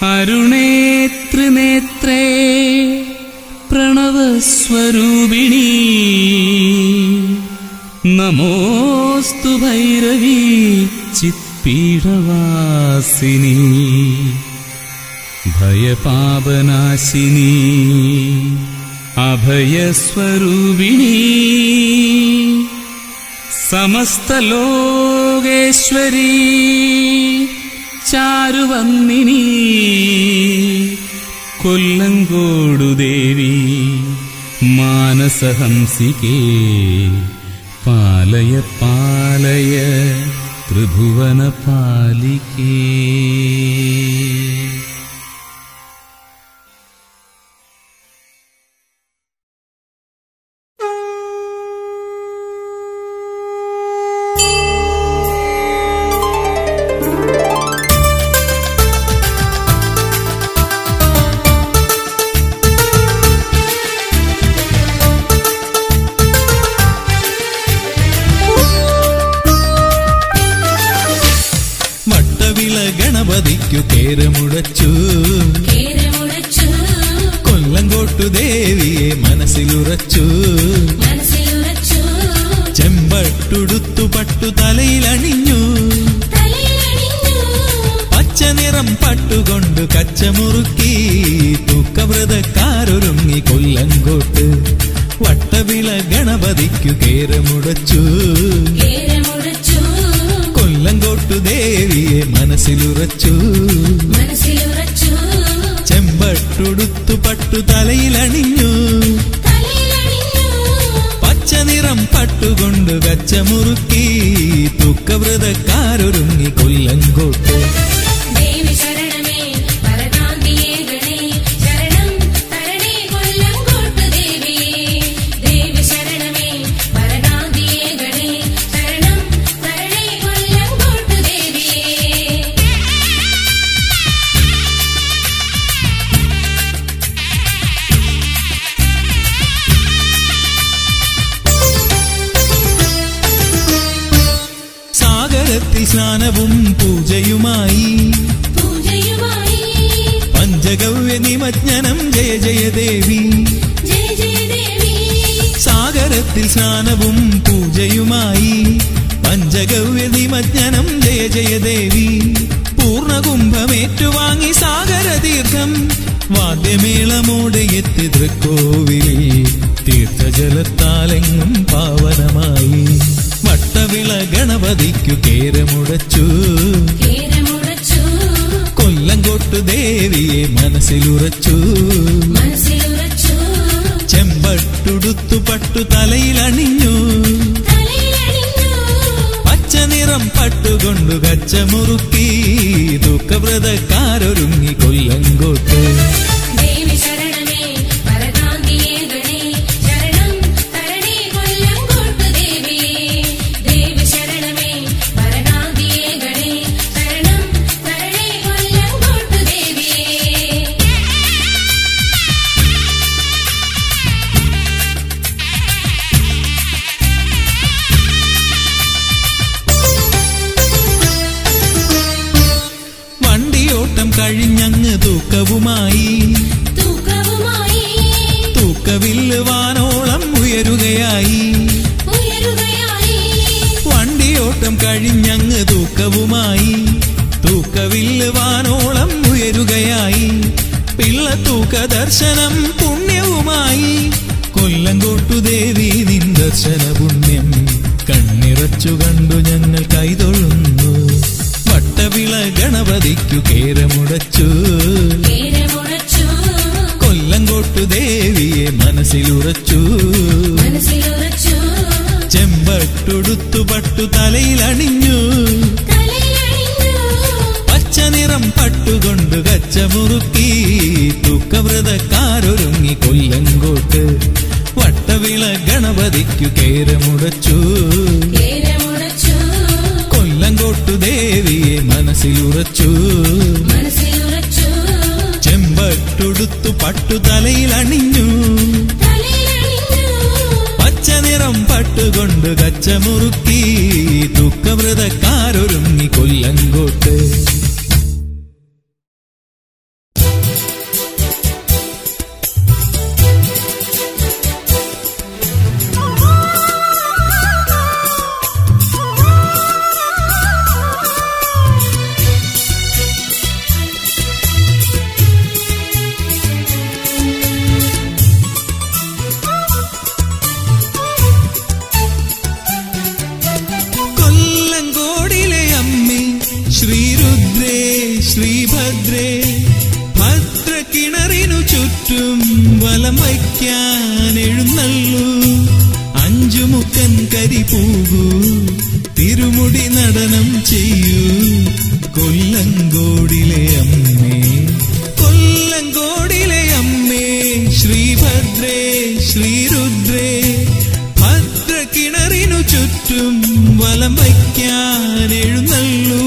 അരുണേ ത്രിനേത്രേ പ്രണവസ്വരൂപിണി നമോസ്തു ഭൈരവി ചിത്പീഠവാസിനി ഭയപാപനാശിനി അഭയസ്വരൂപിണി സമസ്തലോകേശ്വരി ചാരുവന്നിനി കൊല്ലങ്കോടു ദേവി മാനസഹംസികേ പാലയ പാലയ ത്രിഭുവന പാലിക്കേ വട്ടവിള ഗണപതിക്കു കേരമുടച്ചു കേരമുടച്ചു കൊല്ലങ്കോട്ടു ദേവിയെ മനസ്സിലുറച്ചു മനസ്സിലുറച്ചു ചെമ്പട്ടുടുത്തു പട്ടു തലയിലണിഞ്ഞു തലയിലണിഞ്ഞു പച്ച നിറം പട്ടുകൊണ്ട് കച്ചമുറുക്കി തൂക്കവ്രതക്കാരൊരുങ്ങി കൊല്ലങ്കോട്ട് വട്ടവിള ഗണപതിക്കു കേരമുടച്ചു കേരമുടച്ചു കൊല്ലങ്കോട്ടു ദേവിയെ മനസ്സിലുറച്ചു മനസ്സിലുറച്ചു ചെമ്പട്ടുടുത്തു പട്ടു തലയിലണിഞ്ഞു തലയിലണിഞ്ഞു പച്ച നിറം പട്ടുകൊണ്ട് കച്ചമുറുക്കി തൂക്കവ്രതക്കാരൊരുങ്ങി കൊല്ലങ്കോട്ട് ദേവി ശരണമേ പരകാന്തിയേ ഗണേ ശരണം തരണേ കൊല്ലങ്കോട്ട് ദേവിയേ ദേവി ശരണമേ പരകാന്തിയേ ഗണേ ശരണം തരണേ കൊല്ലങ്കോട്ട് ദേവിയേ സാഗരത്തിൽ സ്നാനവും പൂജയുമായി പൂജയുമായി പഞ്ചഗവ്യ നിമജ്ഞനം ജയ ജയ ദേവി ജയ ജയ ദേവി സാഗരത്തിൽ സ്നാനവും പൂജയുമായി പഞ്ചഗവ്യ നിമജ്ഞനം ജയ ജയ ദേവി പൂർണ്ണകുംഭമേറ്റുവാങ്ങി സാഗരതീർത്ഥം വാദ്യമേളമോടെ എത്തി തൃക്കോവിലിൽ തീർത്ഥജലത്താലെങ്ങും പാവനമായി വട്ടവിള ഗണപതിക്കു കേരമുടച്ചു കേരമുടച്ചു കൊല്ലങ്കോട്ടു ദേവിയെ മനസ്സിലുറച്ചു മനസ്സിലുറച്ചു ചെമ്പട്ടുടുത്തു പട്ടു തലയിലണിഞ്ഞു തലയിലണിഞ്ഞു പച്ച നിറം പട്ടുകൊണ്ടു കച്ചമുറുക്കി ദുഃഖവ്രതക്കാരൊരുങ്ങി കൊല്ലങ്കോട്ട് ദേവി ശരണമേ പരകാന്തിയേ ഗണേ ശരണം തരണേ കൊല്ലങ്കോട്ട് ദേവിയേ ദേവി ശരണമേ പരകാന്തിയേ ഗണേ ശരണം തരണേ കൊല്ലങ്കോട്ട് ദേവിയേ വണ്ടിയോട്ടം കഴിഞ്ഞങ്ങ് തൂക്കവുമായി തൂക്കവുമായി തൂക്കവില്ല് വാനോളം ഉയരുകയായി ഉയരുകയായി വണ്ടിയോട്ടം കഴിഞ്ഞങ്ങ് തൂക്കവുമായി തൂക്കവില്ല് വാനോളം ഉയരുകയായി പിള്ളത്തൂക്ക ദർശനം പുണ്യവുമായി കൊല്ലങ്കോട്ടു ദേവി നിൻ ദർശന പുണ്യം കണ്ണിറച്ചു കണ്ടു ഞങ്ങൾ കൈതൊഴുന്നു വട്ടവിള ഗണപതിക്കു കേരമുടച്ചു കേരമുടച്ചു കൊല്ലങ്കോട്ടു ദേവിയെ മനസ്സിലുറച്ചു മനസ്സിലുറച്ചു ചെമ്പട്ടുടുത്തു പട്ടു തലയിലണിഞ്ഞു തലയിലണിഞ്ഞു പച്ച നിറം പട്ടുകൊണ്ട് കച്ചമുറുക്കി തൂക്കവ്രതക്കാരൊരുങ്ങി കൊല്ലങ്കോട്ട് വട്ടവിള ഗണപതിക്കു കേരമുടച്ചു കേരമുടച്ചു കൊല്ലങ്കോട്ടു ദേവിയെ മനസ്സിലുറച്ചു മനസ്സിലുറച്ചു ചെമ്പട്ടുടുത്തു പട്ടു തലയിലണിഞ്ഞു തലയിലണിഞ്ഞു പച്ച നിറം പട്ടുകൊണ്ട് കച്ചമുറുക്കി ദുഃഖവ്രതക്കാരൊരുങ്ങി കൊല്ലങ്കോട്ട് ചുറ്റും വലം വയ്ക്കാൻ എഴുന്നള്ളൂ അഞ്ചുമുക്കൻ കരി പോകൂ തിരുമുടി നടനം ചെയ്യൂ കൊല്ലങ്കോടിലെ അമ്മേ കൊല്ലങ്കോടിലെ അമ്മേ ശ്രീഭദ്രേ ശ്രീരുദ്രേ ഭദ്രകിണറിനു ചുറ്റും വലം വയ്ക്കാൻ എഴുന്നള്ളൂ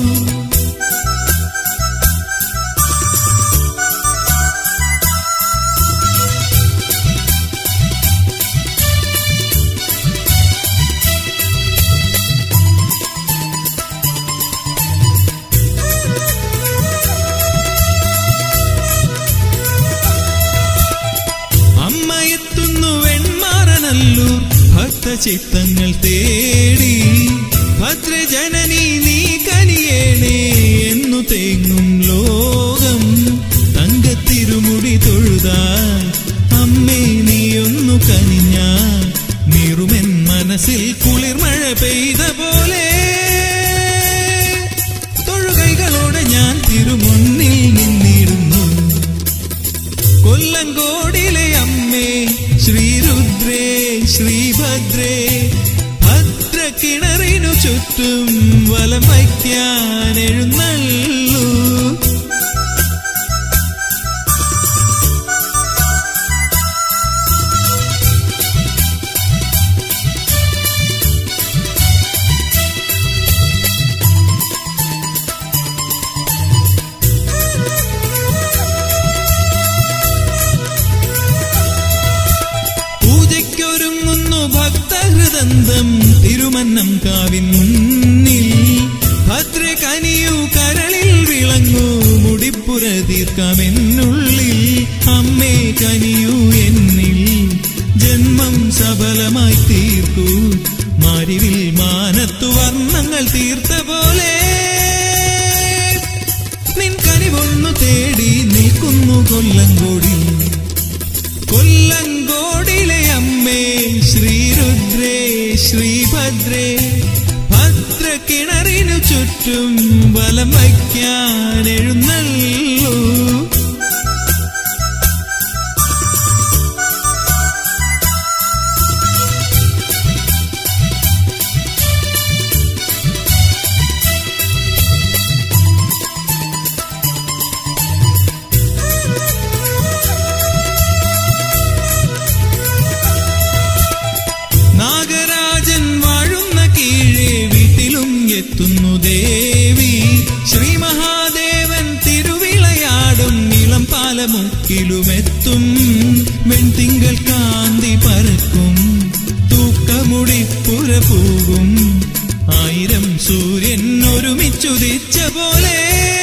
അമ്മ എത്തുന്നു വെൺമാറനല്ലൂർ ഭക്തചിത്തങ്ങൾ തേടി ഭദ്രജനനി നീ കനിയേണേ എന്നു തേങ്ങും ലോകം തങ്കത്തിരുമുടി തൊഴുതാൻ അമ്മേ നീയൊന്നു കനിഞ്ഞാൽ നീറുമെൻ മനസ്സിൽ കുളിർമഴ പെയ്ത പോലെ തൊഴുകൈകളോടെ ഞാൻ തിരുമുന്നിൽ നിന്നിടുന്നു കൊല്ലങ്കോടിലെ അമ്മേ ശ്രീരുദ്രേ ശ്രീഭദ്രേ ഭദ്രകിണറിനു ചുറ്റും വലം വയ്ക്കാൻ എഴുന്നള്ളൂ പൂജയ്ക്കൊരുങ്ങുന്നു ഭക്തഹൃദന്തം തിരുമന്നം കാവിൻ മുന്നിൽ ഭദ്രകനിയു കരളിൽ വിളങ്ങൂ മുടിപ്പുര തീർക്കാമെന്നുള്ളിൽ അമ്മേ കനിയു എന്നിൽ ജന്മം സഫലമായി തീർക്കൂ മാരിവിൽ മാനത്തു വർണ്ണങ്ങൾ തീർത്ത പോലെ നിൻ കനിവൊന്നു തേടി നിൽക്കുന്നു കൊല്ലങ്കോടി കൊല്ലങ്കോടിലെ അമ്മേ ശ്രീരുദ്രേ ശ്രീഭദ്രേ ഭദ്രകിണറിനു ചുറ്റും വലം വയ്ക്കാൻ എഴുന്നള്ളൂ നാഗരാജൻ വാഴുന്ന കീഴേ വീട്ടിലും എത്തുന്നു ദേവി ശ്രീ മഹാദേവൻ തിരുവിളയാടും ഇളം പാലമുക്കിലുമെത്തും വെൺതിങ്കൾ കാന്തി പരക്കും തൂക്കമുടിപ്പുര പോകും ആയിരം സൂര്യൻ ഒരുമിച്ചുദിച്ച പോലെ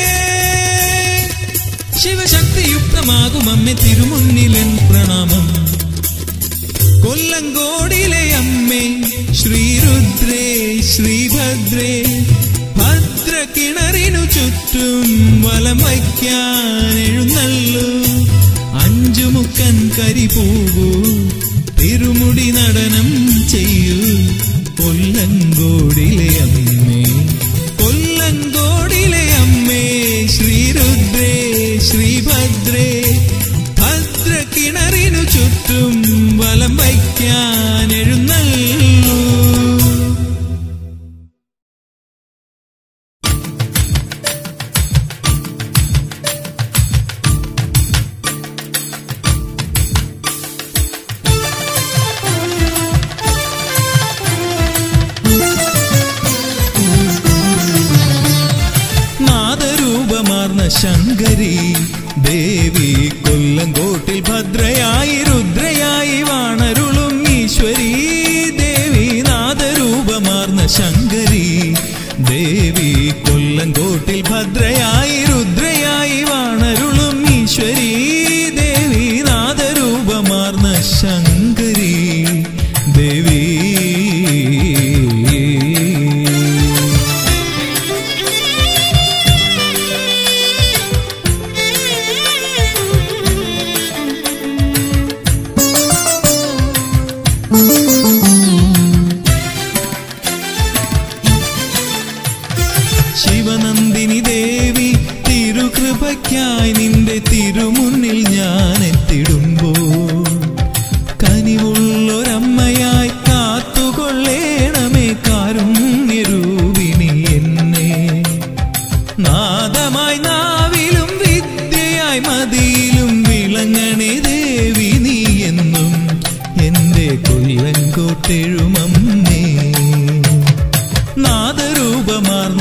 ശിവശക്തിയുക്തമാകും അമ്മ തിരുമുന്നിലൻ പ്രണാമം കൊല്ലങ്കോടിലെ അമ്മേ ശ്രീരുദ്രേ ശ്രീഭദ്രേ ഭദ്രകിണറിനു ചുറ്റും വലം വയ്ക്കാൻ എഴുന്നള്ളൂ അഞ്ചുമുക്കൻ കരി പോകൂ തിരുമുടി നടനം ചെയ്യൂ കൊല്ലങ്കോടിലെ അമ്മേ കൊല്ലങ്കോടിലെ അമ്മേ ശ്രീരുദ്രേ ശ്രീഭദ്രേ ഭദ്രകിണറിനു ചുറ്റും വലം വയ്ക്കാൻ എഴുന്നള്ളൂ നാദരൂപമാർന്ന ശങ്കരി ദേവി കൊല്ലങ്കോട്ടിൽ ഭദ്രയായി രുദ്രയായി വാണരുളും ഈശ്വരി ദേവി നാദരൂപമാർന്ന ശങ്കരി ദേവി കൊല്ലങ്കോട്ടിൽ ഭദ്രയായി രുദ്രയായി വാണരുളും ഈശ്വരി ദേവി നാദരൂപമാർന്ന ശങ്കരി ദേവി ശിവനന്ദിനി ദേവി തിരുകൃപയ്ക്കായി നിന്റെ തിരുമുന്നിൽ ഞാൻ എത്തി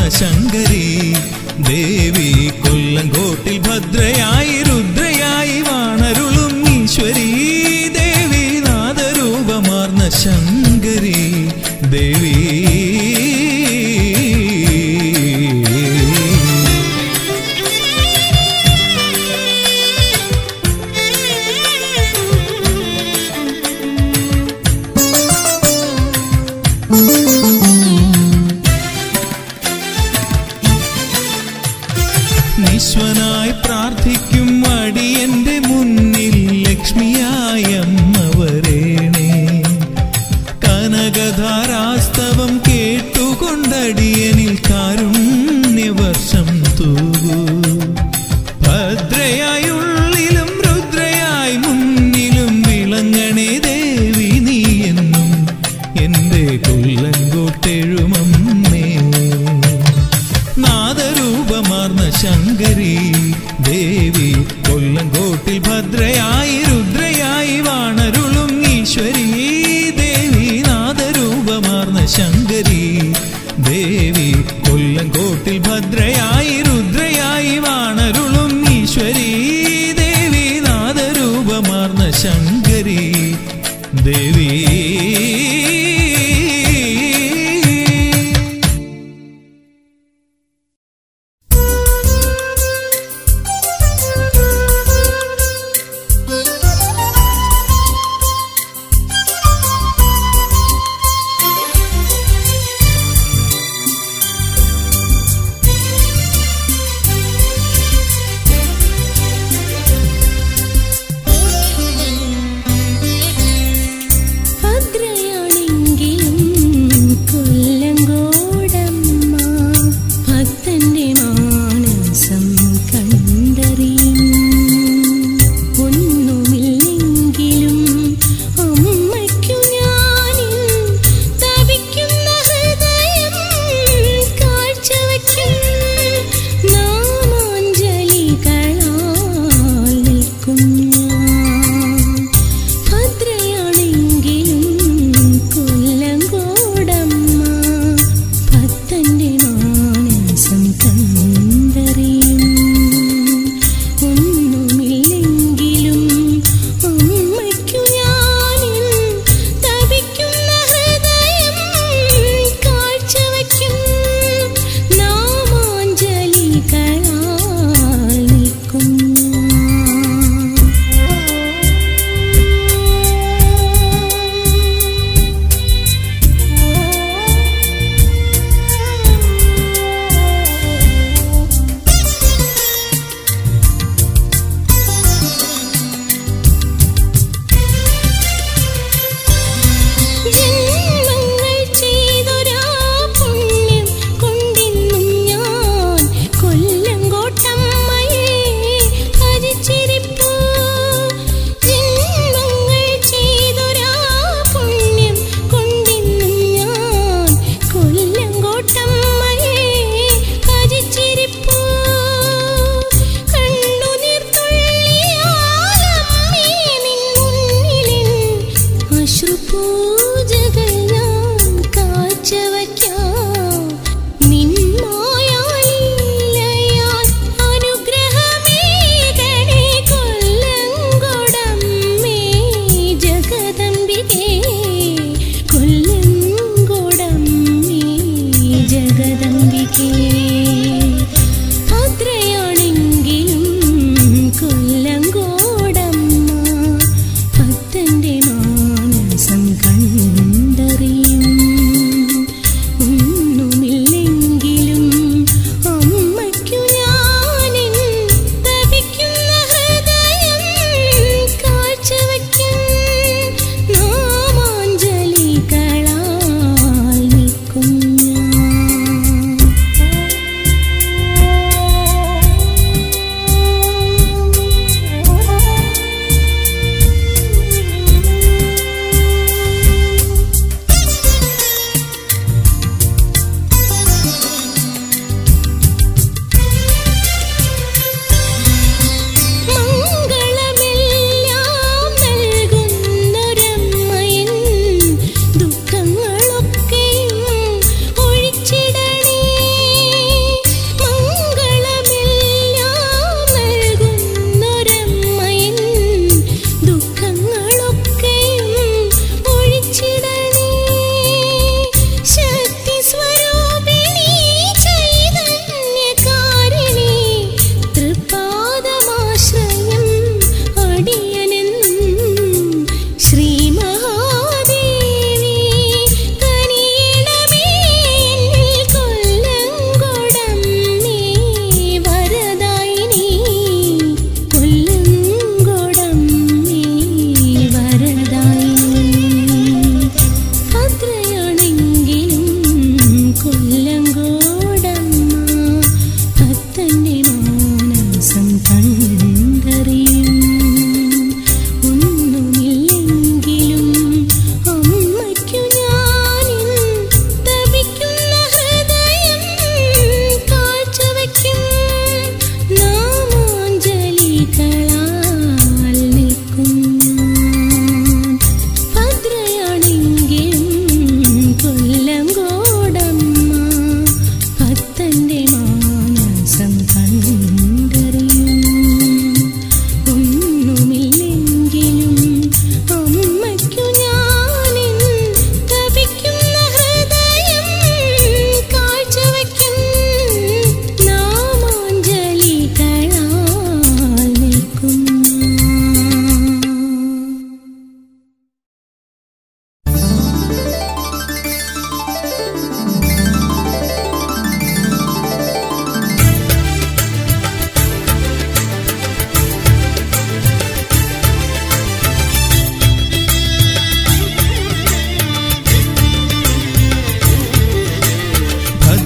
ശങ്കരി ദേവി കൊല്ലങ്കോട്ടിൽ ഭദ്രയായി രുദ്രയായി വാണരുളും ഈശ്വരി ദേവി നാദരൂപമാർന്ന ശങ്കരി ദേവി നിശ്വനായി പ്രാർത്ഥിക്കും അടിയന്റെ മുന്നിൽ ലക്ഷ്മിയായ അമ്മ വരേണേ കനകധാരാസ്തവം കേട്ടുകൊണ്ടടിയനിൽ കാരുണ്യവർഷം തൂകൂ ഭദ്രയായുള്ളിലും രുദ്രയായി മുന്നിലും വിളങ്ങണേ ദേവി നീ എന്നും എന്റെ കൊല്ലങ്കോട്ടെഴുമമ്മേ നാദരൂപമാർന്ന ശങ്കരി ദേവി കൊല്ലങ്കോട്ടിൽ ഭദ്രയായി രുദ്രയായി വാണരുളും ഈശ്വരി ദേവി നാദരൂപമാർന്ന ശങ്കരി ദേവി കൊല്ലങ്കോട്ടിൽ ഭദ്രയായി രുദ്രയായി വാണരുളും ഈശ്വരി ദേവി നാദരൂപമാർന്ന ശങ്കരി ദേവി ും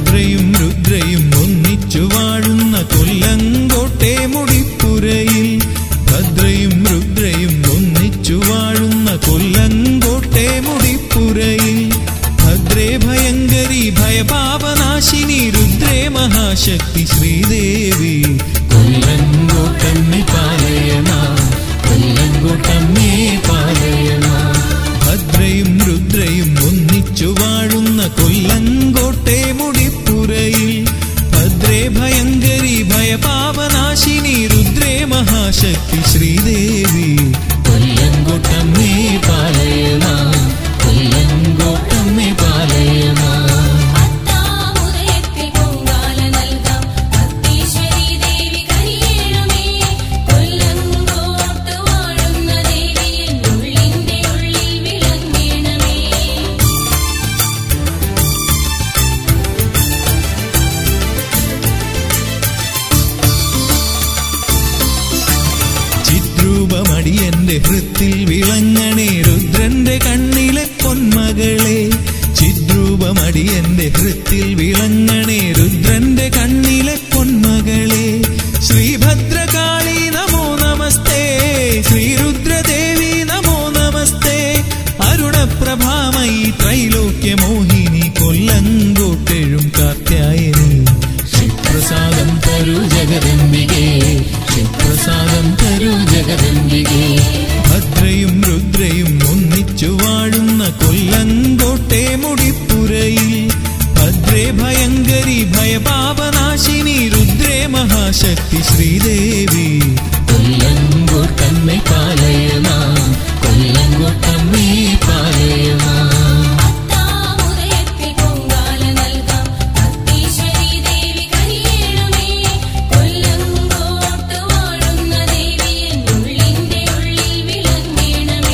ഭദ്രയും രുദ്രയും ഒന്നിച്ചു വാഴുന്ന കൊല്ലങ്കോട്ടെ മുടിപ്പുരയിൽ ഭദ്രയും രുദ്രയും ഒന്നിച്ചു വാഴുന്ന കൊല്ലങ്കോട്ടെ മുടിപ്പുരയിൽ ഭദ്രേ ഭയങ്കരി ഭയപാപനാശിനി രുദ്രേ മഹാശക്തി ശ്രീദേവി കൊല്ലങ്കോട്ടമ്മി പാലയണ കൊല്ലങ്കോട്ടമ്മേ പാലയണ ഭദ്രയും രുദ്രയും ഒന്നിച്ചു വാഴുന്ന കൊല്ലങ്കോട്ടെ മുടിപ്പുരയിൽ ഭദ്രേ ഭയങ്കരി ഭയപാപനാശിനി രുദ്രേ മഹാശക്തി ശ്രീദേവി കൊല്ലങ്കോട്ടമ്മേ പാലയണ കൊല്ലങ്കോട്ടമ്മേ പാലയണ അത്താമുദയത്തിൽ പൊങ്കാല നൽകാം ഭക്തീശ്വരി ദേവി കനിയേണമേ കൊല്ലങ്കോട്ട് വാഴുന്ന ദേവി എന്നുള്ളിന്റെ ഉള്ളിൽ വിളങ്ങേണമേ ചിത്രൂപമടിയന്റെ ഹൃത്തിൽ വിളങ്ങണേ രുദ്രന്റെ കണ്ണിലെ പൊന്മകളെ ചിത്രൂപമടിയന്റെ ഹൃത്തിൽ വിളങ്ങണേ രുദ്രന്റെ കണ്ണിലെ പൊന്മകളെ ശ്രീഭദ്രകാളി നമോ നമസ്തേ ശ്രീരുദ്രദേവി നമോ നമസ്തേ അരുണപ്രഭാമയി ത്രൈലോക്യമോഹിനി കൊല്ലങ്കോട്ടെഴും കാർത്യായനി ക്ഷിപ്രസാദം തരൂ ജഗദംബികേ ക്ഷിപ്രസാദം തരൂ ജഗദംബികേ ഭദ്രയും രുദ്രയും ഒന്നിച്ചു വാഴുന്ന കൊല്ലങ്കോട്ടെ മുടിപ്പുരയിൽ ഭദ്രേ ഭയങ്കരി ഭയപാപനാശിനി രുദ്രേ മഹാശക്തി ശ്രീദേവി കൊല്ലങ്കോട്ടമ്മേ പാലയണ കൊല്ലങ്കോട്ടമ്മേ പാലയണ അത്താമുദയത്തിൽ പൊങ്കാല നൽകാം ഭക്തീശ്വരി ദേവി കനിയേണമേ കൊല്ലങ്കോട്ട് വാഴുന്ന ദേവി എന്നുള്ളിന്റെ ഉള്ളിൽ വിളങ്ങേണമേ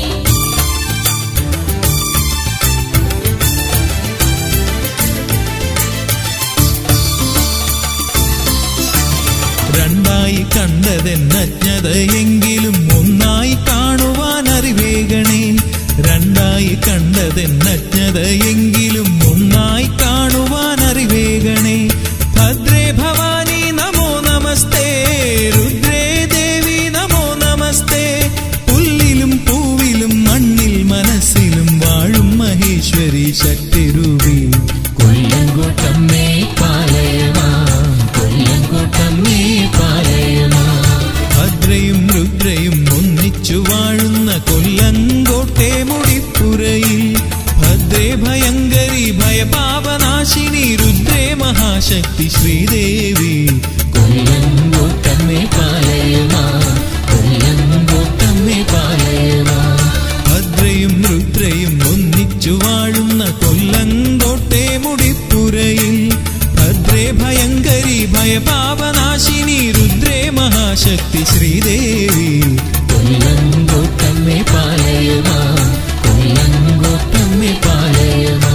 രണ്ടായി കണ്ടതെന്നജ്ഞതയെങ്കിലും ഒന്നായി കാണുവാൻ അറിവേഗണേ രണ്ടായി കണ്ടതെന്നജ്ഞതയെങ്കിലും ഒന്നായി കാണുവാൻ അറിവേഗണേ ഭദ്രേ ഭവാനി നമോ നമസ്തേ രുദ്രേ ദേവി നമോ നമസ്തേ പുല്ലിലും പൂവിലും മണ്ണിൽ മനസ്സിലും വാഴും മഹേശ്വരി ശക്തിരൂപി കൊല്ലങ്കോട്ടമ്മേ പാലയണ കൊല്ലങ്കോട്ടമ്മേ പാലയണ ഭദ്രയും രുദ്രയും ഒന്നിച്ചു വാഴുന്ന കൊല്ലങ്കോട്ടെ മുടിപ്പുരയിൽ ഭദ്രേ ഭയങ്കരി ഭയപാപനാശിനി രുദ്രേ മഹാശക്തി ശ്രീദേവി കൊല്ലങ്കോട്ടമ്മേ പാലയണ കൊല്ലങ്കോട്ടമ്മേ പാലയണ ഭദ്രയും രുദ്രയും ഒന്നിച്ചു വാഴുന്ന കൊല്ലങ്കോട്ടെ മുടിപ്പുരയിൽ ഭദ്രേ ഭയങ്കരി ഭയപാപനാശിനി രുദ്രേ മഹാശക്തി ശ്രീദേവി കൊല്ലങ്കോട്ടമ്മേ പാലയണ കൊല്ലങ്കോട്ടമ്മേ പാലയണ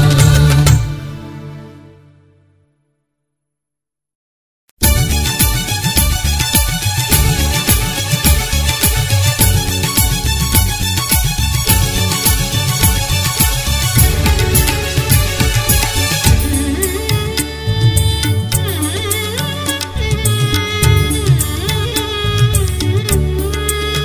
Thank you.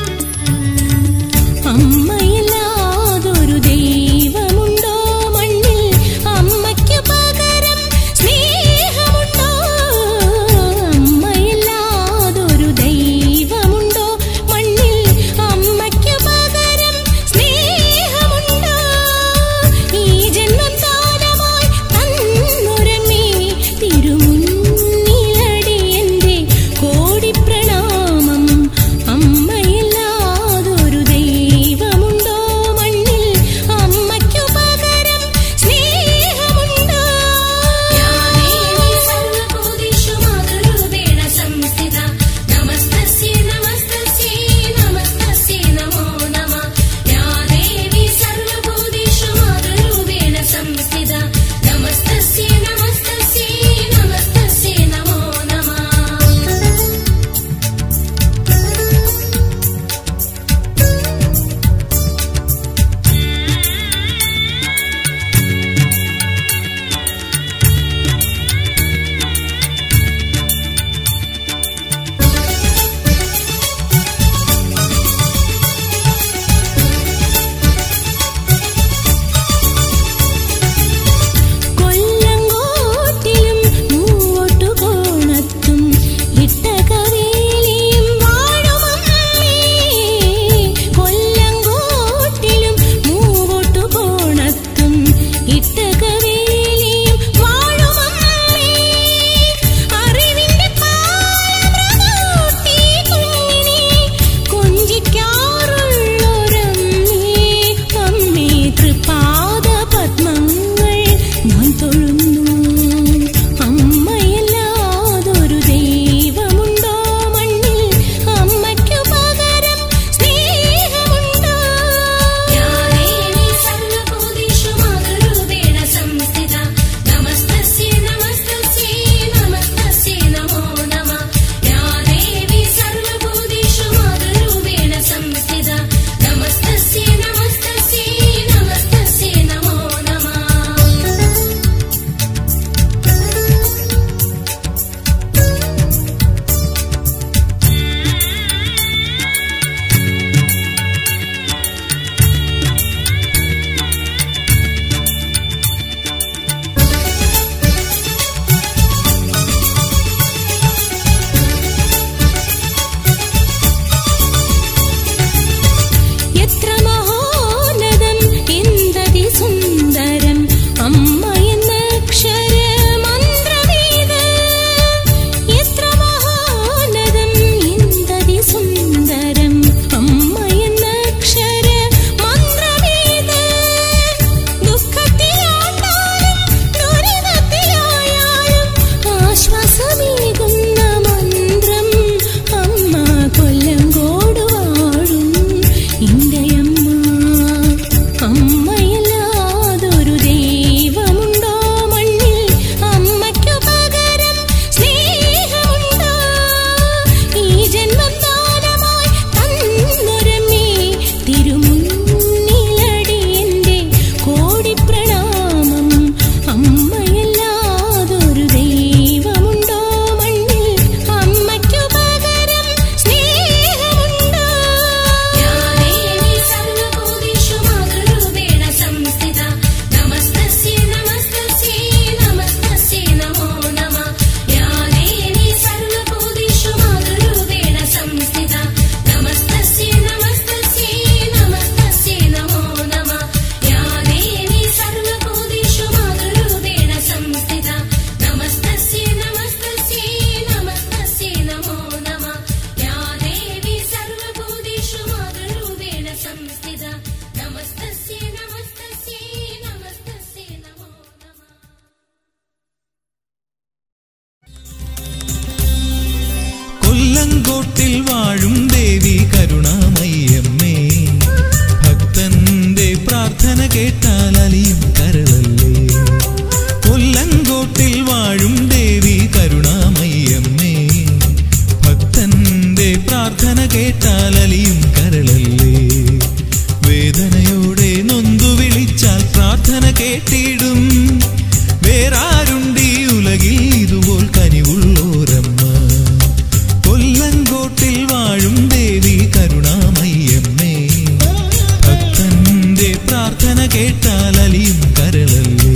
കേട്ടാൽ അലിയും കരളല്ലേ കൊല്ലങ്കോട്ടിൽ വാഴും ദേവി കരുണാമയ്യമ്മേ ഭക്തന്റെ പ്രാർത്ഥന കേട്ടാൽ അലിയും കരളല്ലേ വേദനയോടെ നൊന്തു വിളിച്ചാൽ പ്രാർത്ഥന കേട്ടിടും വേറാരുണ്ടീ ഉലകിൽ ഇതുപോൽ കനിവുള്ളോരമ്മ കൊല്ലങ്കോട്ടിൽ വാഴും ദേവി കരുണാമയ്യമ്മേ ഭക്തന്റെ പ്രാർത്ഥന കേട്ടാൽ അലിയും കരളല്ലേ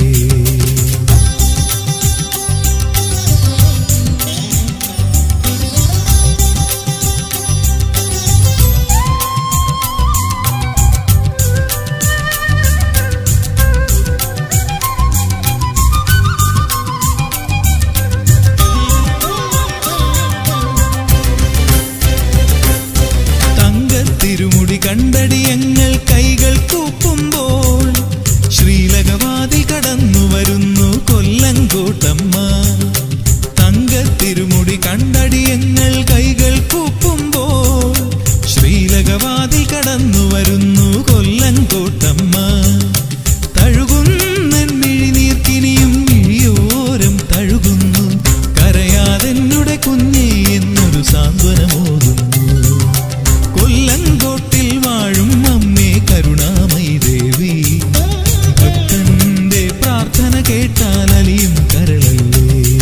തങ്കത്തിരുമുടി കണ്ടടിയങ്ങൾ കൈകൾ കൂപ്പുമ്പോൾ ശ്രീലകവാതിൽ കടന്നു വരുന്നു കൊല്ലങ്കോട്ടമ്മ തങ്കത്തിരുമുടി കണ്ടടിയങ്ങൾ കൈകൾ കൂപ്പുമ്പോൾ ശ്രീലകവാതിൽ കടന്നു വരുന്നു കൊല്ലങ്കോട്ടമ്മ തഴുകുന്നൻ മിഴിനീർക്കിനിയും മിഴിയോരം തഴുകുന്നു കരയാതെന്നുടെ കുഞ്ഞേ എന്നൊരു സാന്ത്വനമോതുന്നു കൊല്ലങ്കോട്ടിൽ വാഴും അമ്മേ കരുണാമയി ദേവി ഭക്തന്റെ പ്രാർത്ഥന കേട്ടാൽ അലിയും കരളല്ലേ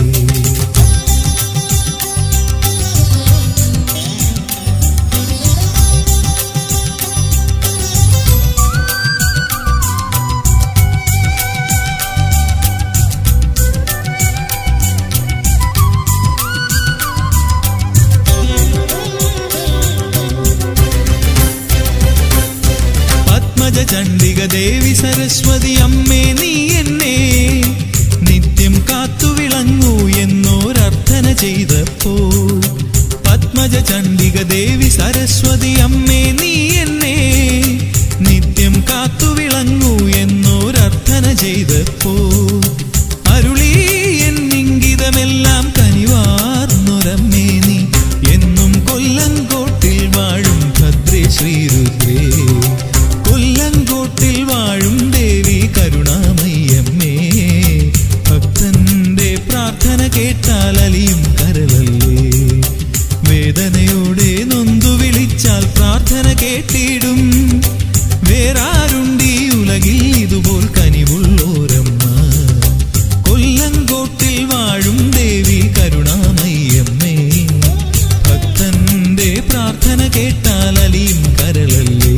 പത്മജ ചണ്ഡിക ദേവി സരസ്വതി അമ്മേ നീ എന്നെ നിത്യം കാത്തു വിളങ്ങൂ എന്നോരർത്ഥന ചെയ്തപ്പോൾ പത്മജ ചണ്ഡിക ദേവി സരസ്വതി അമ്മേ നീ എന്നെ നിത്യം കാത്തു വിളങ്ങൂ എന്നോരർത്ഥന ചെയ്തപ്പോൾ അരുളി എന്നിങ്കിതമെല്ലാം കനിവാർന്നൊരമ്മേ നീ എന്നും കൊല്ലങ്കോട്ടിൽ വാഴും ഭദ്രേ ശ്രീരുദ്രേ കൊല്ലങ്കോട്ടിൽ വാഴും ദേവി കരുണാമയ്യമ്മേ ഭക്തന്റെ പ്രാർത്ഥന കേട്ടാൽ അലിയും കരളല്ലേ വേദനയോടെ നൊന്തു വിളിച്ചാൽ പ്രാർത്ഥന കേട്ടിടും വേറാരുണ്ടീ ഉലകിൽ ഇതുപോൽ കനിവുള്ളോരമ്മ കൊല്ലങ്കോട്ടിൽ വാഴും ദേവി കരുണാമയ്യമ്മേ ഭക്തന്റെ പ്രാർത്ഥന കേട്ടാൽ അലിയും കരളല്ലേ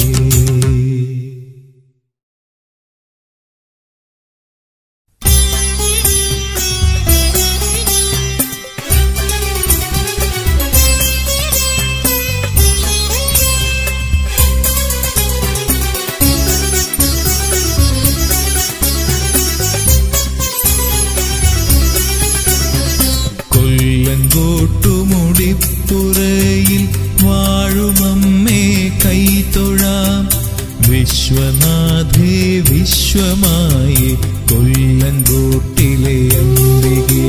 കൊല്ലങ്കോട്ടുമുടിപ്പുറയിൽ വാഴുമമ്മേ കൈതൊഴാം വിശ്വനാഥേ വിശ്വമായി കൊല്ലങ്കോട്ടിലെ അംബികേ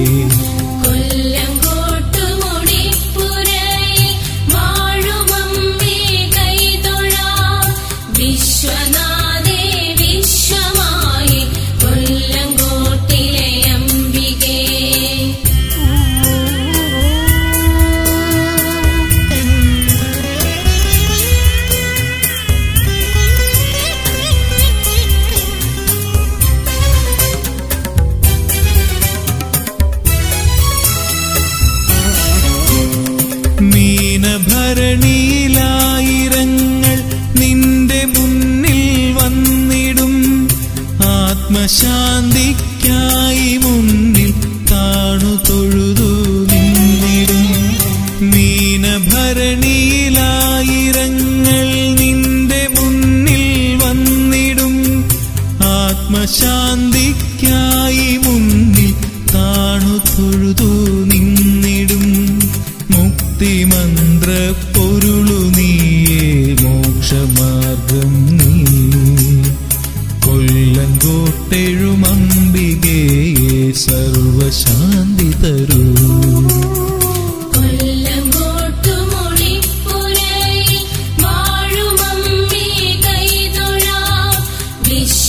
കൊല്ലങ്കോട്ടുമുടിപ്പുരയിൽ വാഴുമമ്മേ കൈതൊഴാം. വിശ്വനാഥേ വിശ്വമായി കൊല്ലങ്കോട്ടിലെ അംബികേ മീനഭരണിയിലായിരങ്ങൾ നിന്റെ മുന്നിൽ വന്നിടും ആത്മശാന്തിക്കായി മുന്നിൽ താണു തൊഴുതു നിന്നിടും മീനഭരണിയിലായിരങ്ങൾ നിന്റെ മുന്നിൽ വന്നിടും ആത്മശാന്തിക്കായി മുന്നിൽ താണു തൊഴുതു നിന്നിടും മുക്തിമന്ത്ര പൊരുളു നീയേ മോക്ഷമാർഗം നീ കൊല്ലങ്കോട്ടെഴുമമ്പികയെ സർവശാന്തി തരൂ കൊല്ലങ്കോട്ടുമുടിപ്പുരയിൽ വാഴുമമ്മേ കൈതൊഴാം.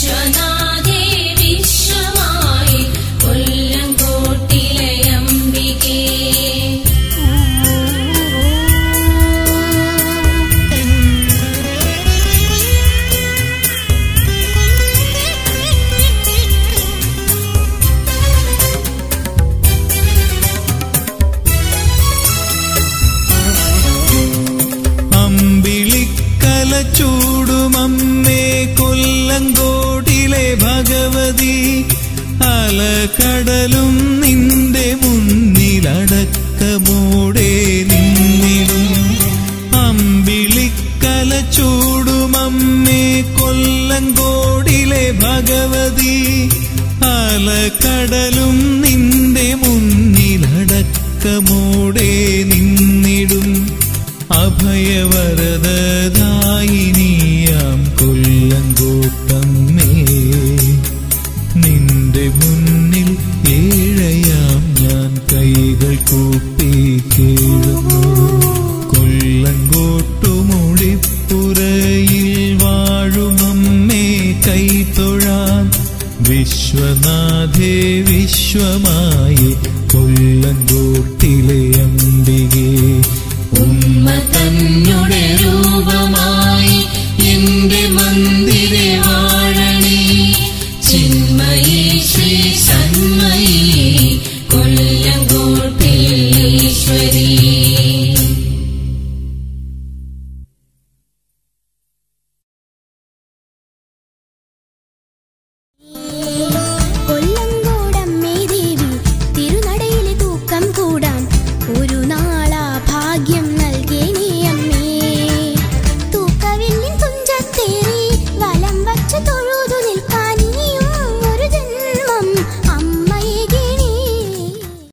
അലകടലും നിന്റെ മുന്നിലടക്കമോടെ നിന്നിടും അമ്പിളിക്കല ചൂടുമമ്മേ കൊല്ലങ്കോടിലെ ഭഗവതി അലകടലും നിന്റെ മുന്നിലടക്കമോടെ നിന്നിടും അഭയവരദായിനിയാം കൊല്ലങ്കോട്ടമ്മേ നിന്റെ മുന്നിൽ ഏഴയാം ഞാൻ കൈകൾ കൂപ്പി കേഴുന്നു കൊല്ലങ്കോട്ടുമുടിപ്പുറയിൽ വാഴുമമ്മേ കൈത്തൊഴാം വിശ്വനാഥേ വിശ്വമായി കൊല്ലങ്കോട്ടിലെ അംബികേ ഉമ്മ തന്നെ രൂപമായി എന്റെ മന്ദിരെ വാഴണേ ചിന്മയി ശ്രീ സന്മയി